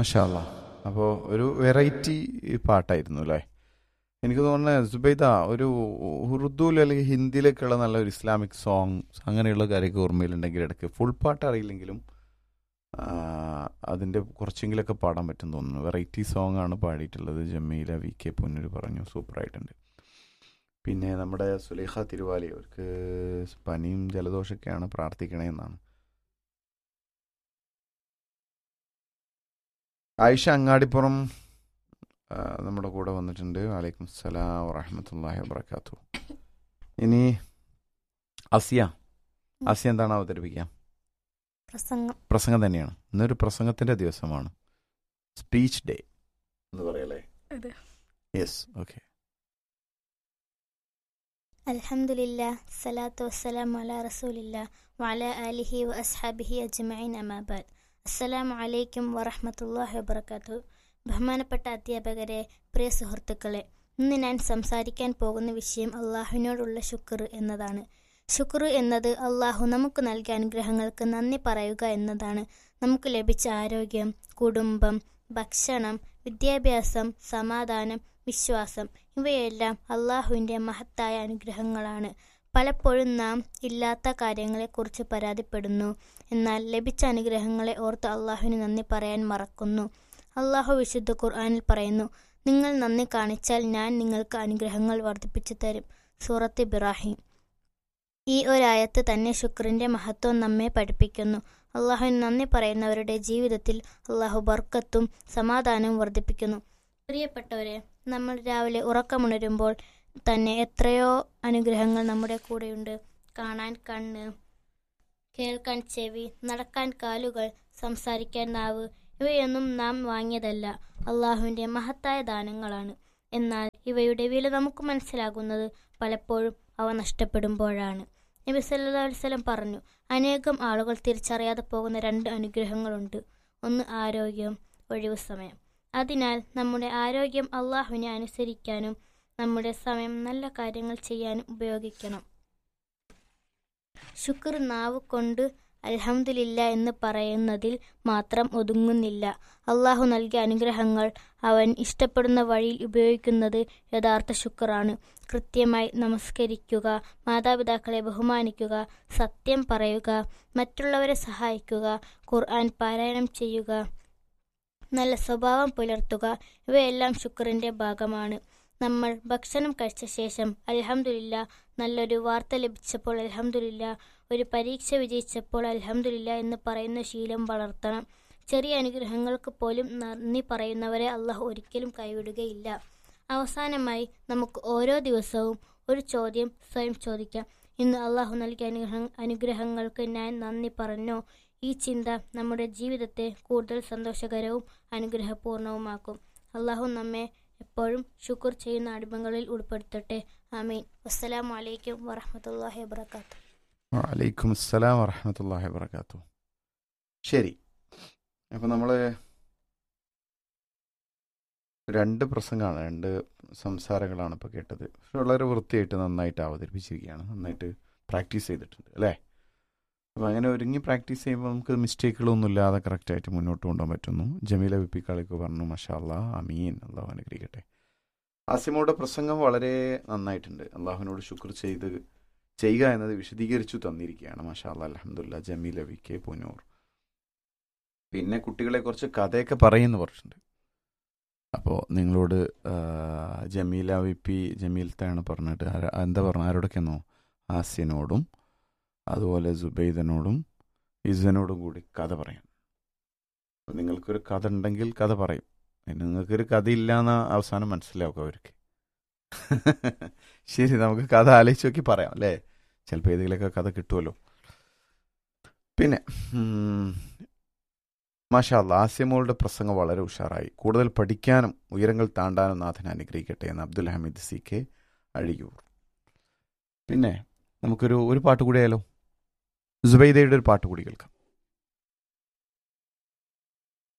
മഷാല്ല അപ്പോൾ ഒരു വെറൈറ്റി പാട്ടായിരുന്നു അല്ലേ എനിക്ക് തോന്നുന്നത് സുബൈദ ഒരു ഉറുദുവിൽ അല്ലെങ്കിൽ ഹിന്ദിയിലൊക്കെയുള്ള നല്ല ഒരു ഇസ്ലാമിക് സോങ്സ് അങ്ങനെയുള്ള കാര്യമൊക്കെ ഓർമ്മയിലുണ്ടെങ്കിൽ ഇടയ്ക്ക് ഫുൾ പാട്ട് അറിയില്ലെങ്കിലും ആ, അതിൻ്റെ കുറച്ചെങ്കിലൊക്കെ പാടാൻ പറ്റും തോന്നുന്നു വെറൈറ്റി സോങ് ആണ് പാടിയിട്ടുള്ളത് ജമീല വി കെ പൊന്നൂർ പറഞ്ഞു സൂപ്പറായിട്ടുണ്ട് പിന്നെ നമ്മുടെ സുലേഖ തിരുവാലി അവർക്ക് പനിയും ജലദോഷമൊക്കെയാണ് പ്രാർത്ഥിക്കണേ എന്നാണ് ആയിഷ അങ്ങാടിപ്പുറം ആ, നമ്മുടെ കൂടെ വന്നിട്ടുണ്ട് വലൈക്കും സലാം വറഹമത്തല്ലാഹി വബർക്കാത്തു ഇനി അസിയ അസിയ എന്താണ് അവതരിപ്പിക്കുക പ്രസംഗം പ്രസംഗം തന്നെയാണ് ഇന്നൊരു പ്രസംഗത്തിന്റെ ദിവസമാണ് സ്പീച്ച് ഡേ എന്ന് പറയല്ലേ അതെ. യെസ് ഓക്കെ അൽഹംദുലില്ലാ സലാത്തു വസ്സലാം അല റസൂലില്ല വഅല ആലിഹി വ അസ്ഹാബിഹി അജ്മഈൻ അമാബാദ് അസ്സലാമു അലൈക്കും വറഹ്മത്തുള്ളാഹി വബറകാതുഹു ബഹുമാനപ്പെട്ട അധ്യാപകരെ പ്രിയ സുഹൃത്തുക്കളെ ഇന്ന് ഞാൻ സംസാരിക്കാൻ പോകുന്ന വിഷയം അള്ളാഹുവിനോടുള്ള ശുക്ർ എന്നതാണ് ശുക്ർ എന്നത് അള്ളാഹു നമുക്ക് നൽകിയ അനുഗ്രഹങ്ങൾക്ക് നന്ദി പറയുക എന്നതാണ് നമുക്ക് ലഭിച്ച ആരോഗ്യം കുടുംബം ഭക്ഷണം വിദ്യാഭ്യാസം സമാധാനം വിശ്വാസം ഇവയെല്ലാം അള്ളാഹുവിൻ്റെ മഹത്തായ അനുഗ്രഹങ്ങളാണ് പലപ്പോഴും നാം ഇല്ലാത്ത കാര്യങ്ങളെക്കുറിച്ച് പരാതിപ്പെടുന്നു എന്നാൽ ലഭിച്ച അനുഗ്രഹങ്ങളെ ഓർത്ത് അള്ളാഹുവിന് നന്ദി പറയാൻ മറക്കുന്നു അള്ളാഹു വിശുദ്ധ ഖുർആനിൽ പറയുന്നു നിങ്ങൾ നന്ദി കാണിച്ചാൽ ഞാൻ നിങ്ങൾക്ക് അനുഗ്രഹങ്ങൾ വർദ്ധിപ്പിച്ചു തരും സൂറത്ത് ഇബ്രാഹിം ഈ ഒരായത്ത് തന്നെ ശുക്രിന്റെ മഹത്വം നമ്മെ പഠിപ്പിക്കുന്നു അള്ളാഹുവിന് നന്ദി പറയുന്നവരുടെ ജീവിതത്തിൽ അള്ളാഹു ബർക്കത്തും സമാധാനവും വർദ്ധിപ്പിക്കുന്നു പ്രിയപ്പെട്ടവരെ നമ്മൾ രാവിലെ ഉറക്കമുണരുമ്പോൾ തന്നെ എത്രയോ അനുഗ്രഹങ്ങൾ നമ്മുടെ കൂടെയുണ്ട് കാണാൻ കണ്ണ് കേൾക്കാൻ ചെവി നടക്കാൻ കാലുകൾ സംസാരിക്കാൻ നാവ് ഇവയൊന്നും നാം വാങ്ങിയതല്ല അള്ളാഹുവിൻ്റെ മഹത്തായ ദാനങ്ങളാണ് എന്നാൽ ഇവയുടെ വില നമുക്ക് മനസ്സിലാകുന്നത് പലപ്പോഴും അവ നഷ്ടപ്പെടുമ്പോഴാണ് നബി സല്ലല്ലാഹു അലൈഹി വസല്ലം പറഞ്ഞു അനേകം ആളുകൾ തിരിച്ചറിയാതെ പോകുന്ന രണ്ട് അനുഗ്രഹങ്ങളുണ്ട് ഒന്ന് ആരോഗ്യം ഒഴിവു സമയം അതിനാൽ നമ്മുടെ ആരോഗ്യം അള്ളാഹുവിനെ അനുസരിക്കാനും നമ്മുടെ സമയം നല്ല കാര്യങ്ങൾ ചെയ്യാനും ഉപയോഗിക്കണം ശുക്ർ നാവ് കൊണ്ട് അൽഹംദുലില്ല എന്ന് പറയുന്നതിൽ മാത്രം ഒതുങ്ങുന്നില്ല അള്ളാഹു നൽകിയ അനുഗ്രഹങ്ങൾ അവൻ ഇഷ്ടപ്പെടുന്ന വഴിയിൽ ഉപയോഗിക്കുന്നത് യഥാർത്ഥ ശുക്റാണ് കൃത്യമായി നമസ്കരിക്കുക മാതാപിതാക്കളെ ബഹുമാനിക്കുക സത്യം പറയുക മറ്റുള്ളവരെ സഹായിക്കുക ഖുർആൻ പാരായണം ചെയ്യുക നല്ല സ്വഭാവം പുലർത്തുക ഇവയെല്ലാം ശുക്രിന്റെ ഭാഗമാണ് നമ്മൾ ഭക്ഷണം കഴിച്ച ശേഷം അൽഹംദുലില്ല നല്ലൊരു വാർത്ത ലഭിച്ചപ്പോൾ അൽഹംദുലില്ല ഒരു പരീക്ഷ വിജയിച്ചപ്പോൾ അൽഹംദുലില്ല എന്ന് പറയുന്ന ശീലം വളർത്തണം ചെറിയ അനുഗ്രഹങ്ങൾക്ക് പോലും നന്ദി പറയുന്നവരെ അള്ളാഹു ഒരിക്കലും കൈവിടുകയില്ല അവസാനമായി നമുക്ക് ഓരോ ദിവസവും ഒരു ചോദ്യം സ്വയം ചോദിക്കാം ഇന്ന് അള്ളാഹു നൽകിയ അനുഗ്രഹ അനുഗ്രഹങ്ങൾക്ക് ഞാൻ നന്ദി പറഞ്ഞോ ഈ ചിന്ത നമ്മുടെ ജീവിതത്തെ കൂടുതൽ സന്തോഷകരവും അനുഗ്രഹപൂർണവുമാക്കും അള്ളാഹു നമ്മെ എപ്പോഴും ശുക്ർ ചെയ്യുന്ന അടിമകളിൽ ഉൾപ്പെടുത്തട്ടെ ആമീൻ വസ്സലാമു അലൈക്കും വറഹമത്തല്ലാഹി വബർക്കാത്തു വലൈക്കും അസ്സലാം വറഹമത്തല്ലാഹി വബർക്കാത്തു ശരി അപ്പോൾ നമ്മൾ രണ്ട് പ്രസംഗമാണ് രണ്ട് സംസാരങ്ങളാണ് ഇപ്പോൾ കേട്ടത് പക്ഷെ വളരെ വൃത്തിയായിട്ട് നന്നായിട്ട് അവതരിപ്പിച്ചിരിക്കുകയാണ് നന്നായിട്ട് പ്രാക്ടീസ് ചെയ്തിട്ടുണ്ട് അല്ലേ അപ്പോൾ അങ്ങനെ ഒരുങ്ങി പ്രാക്ടീസ് ചെയ്യുമ്പോൾ നമുക്ക് മിസ്റ്റേക്കുകളൊന്നും ഇല്ലാതെ കറക്റ്റായിട്ട് മുന്നോട്ട് കൊണ്ടുപോകാൻ പറ്റുന്നു ജമീല വിപ്പിക്കാളിക്ക് പറഞ്ഞു മഷാ അല്ലാ അമീൻ അള്ളാഹു അനുഗ്രഹിക്കട്ടെ ആസിമോടെ പ്രസംഗം വളരെ നന്നായിട്ടുണ്ട് അള്ളാഹുവിനോട് ശുക്ർ ചെയ്ത് ചെയ്യുക എന്നത് വിശദീകരിച്ചു തന്നിരിക്കുകയാണ് മാഷാ അല്ലാ അലഹമുല്ല ജമീല വി കെ പുനൂർ പിന്നെ കുട്ടികളെ കുറിച്ച് കഥയൊക്കെ പറയുന്നു കുറച്ചുണ്ട് അപ്പോൾ നിങ്ങളോട് ആ, ജമീല വി പി ജമീലത്താണ് പറഞ്ഞിട്ട് ആര- എന്താ പറഞ്ഞ ആരോടൊക്കെയെന്നോ ആസ്യനോടും അതുപോലെ സുബൈദനോടും ഇസനോടും കൂടി കഥ പറയാം അപ്പോൾ നിങ്ങൾക്കൊരു കഥ ഉണ്ടെങ്കിൽ കഥ പറയും പിന്നെ നിങ്ങൾക്കൊരു കഥ ഇല്ലാന്ന് അവസാനം മനസ്സിലാവും അവർക്ക് ശരി നമുക്ക് കഥ ആലോചിച്ച് നോക്കി പറയാം അല്ലേ ചിലപ്പോൾ ഏതെങ്കിലുമൊക്കെ കഥ കിട്ടുമല്ലോ പിന്നെ ഉം, മാഷാ അല്ലാ, ആസ്യമോളുടെ പ്രസംഗം വളരെ ഉഷാറായി കൂടുതൽ പഠിക്കാനും ഉയരങ്ങൾ താണ്ടാനും നാഥൻ അനുഗ്രഹിക്കട്ടെ എന്ന് അബ്ദുൽ ഹമീദ് സി കെ അഴിയൂർ പിന്നെ നമുക്കൊരു ഒരു പാട്ട് കൂടി ആയാലോ സുബൈദയുടെ ഒരു പാട്ട് കൂടി കേൾക്കാം